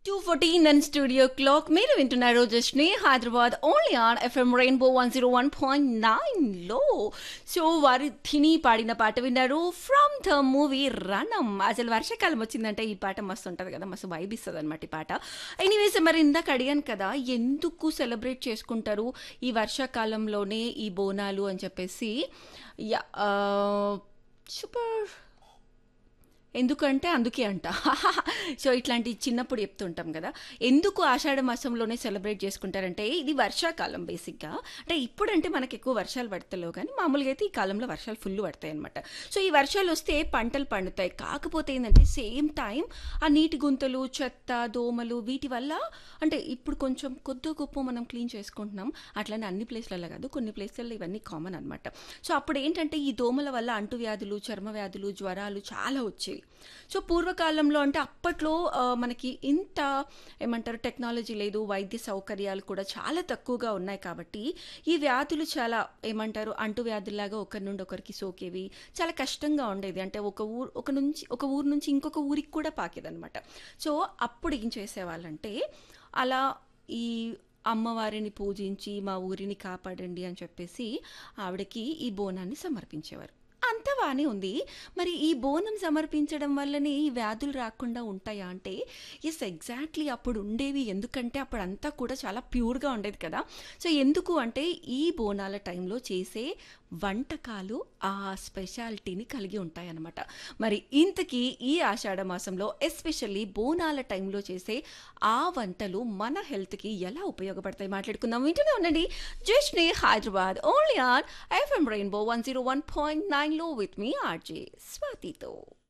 two fourteen and studio clock మీరు వింటున్నారు జస్ట్ని Hyderabad only on FM Rainbow one zero one point నైన్లో సో వారి థిని పాడిన పాట విన్నారు ఫ్రమ్ ద మూవీ రణం అసలు వర్షాకాలం వచ్చిందంటే ఈ పాట మస్తు ఉంటుంది కదా మస్తు వైబ్ ఇస్తుంది అనమాట ఈ పాట ఎనీవేస్ మరి ఇందాక అడిగాను కదా ఎందుకు సెలబ్రేట్ చేసుకుంటారు ఈ వర్షాకాలంలోనే ఈ బోనాలు అని చెప్పేసి యా సూపర్ ఎందుకంటే అందుకే అంట సో ఇట్లాంటి చిన్నప్పుడు చెప్తుంటాం కదా ఎందుకు ఆషాఢ మాసంలోనే సెలబ్రేట్ చేసుకుంటారంటే ఇది వర్షాకాలం బేసిక్గా అంటే ఇప్పుడంటే మనకి ఎక్కువ వర్షాలు పడతలేవు కానీ మామూలుగా అయితే ఈ కాలంలో వర్షాలు ఫుల్ పడతాయి అనమాట సో ఈ వర్షాలు వస్తే పంటలు పండుతాయి కాకపోతే ఏంటంటే సేమ్ టైం ఆ నీటి గుంతలు చెత్త దోమలు వీటి వల్ల అంటే ఇప్పుడు కొంచెం కొద్ది గొప్ప మనం క్లీన్ చేసుకుంటున్నాం అట్లనే అన్ని ప్లేస్లలో కాదు కొన్ని ప్లేస్లలో ఇవన్నీ కామన్ అనమాట సో అప్పుడు ఏంటంటే ఈ దోమల వల్ల అంటువ్యాధులు చర్మ వ్యాధులు జ్వరాలు చాలా వచ్చేవి సో పూర్వకాలంలో అంటే అప్పట్లో ఆ, మనకి ఇంత ఏమంటారు టెక్నాలజీ లేదు వైద్య సౌకర్యాలు కూడా చాలా తక్కువగా ఉన్నాయి కాబట్టి ఈ వ్యాధులు చాలా ఏమంటారు అంటువ్యాధుల్లాగా ఒకరి నుండి ఒకరికి సోకేవి చాలా కష్టంగా ఉండేది అంటే ఒక ఊరు ఒక నుంచి ఒక ఊరు నుంచి ఇంకొక ఊరికి కూడా పాకేదనమాట సో అప్పుడు ఏం చేసేవాళ్ళంటే అలా ఈ అమ్మవారిని పూజించి మా ఊరిని కాపాడండి అని చెప్పేసి ఆవిడకి ఈ బోనాన్ని సమర్పించేవారు అంత బాగానే ఉంది మరి ఈ బోనం సమర్పించడం వల్లనే ఈ వ్యాధులు రాకుండా ఉంటాయా అంటే ఎస్ ఎగ్జాక్ట్లీ అప్పుడు ఉండేవి ఎందుకంటే అప్పుడు అంతా కూడా చాలా ప్యూర్గా ఉండేది కదా సో ఎందుకు అంటే ఈ బోనాల టైంలో చేసే వంటకాలు ఆ స్పెషాలిటీని కలిగి ఉంటాయన్నమాట మరి ఇంతకీ ఈ ఆషాఢ మాసంలో ఎస్పెషల్లీ బోనాల టైంలో చేసే ఆ వంటలు మన హెల్త్కి ఎలా ఉపయోగపడతాయి మాట్లాడుకుందాం వింటూనే ఉండండి జస్ట్ని Hyderabad only on FM Rainbow one zero one point నైన్లో విత్ మీ ఆర్జే స్వాతితో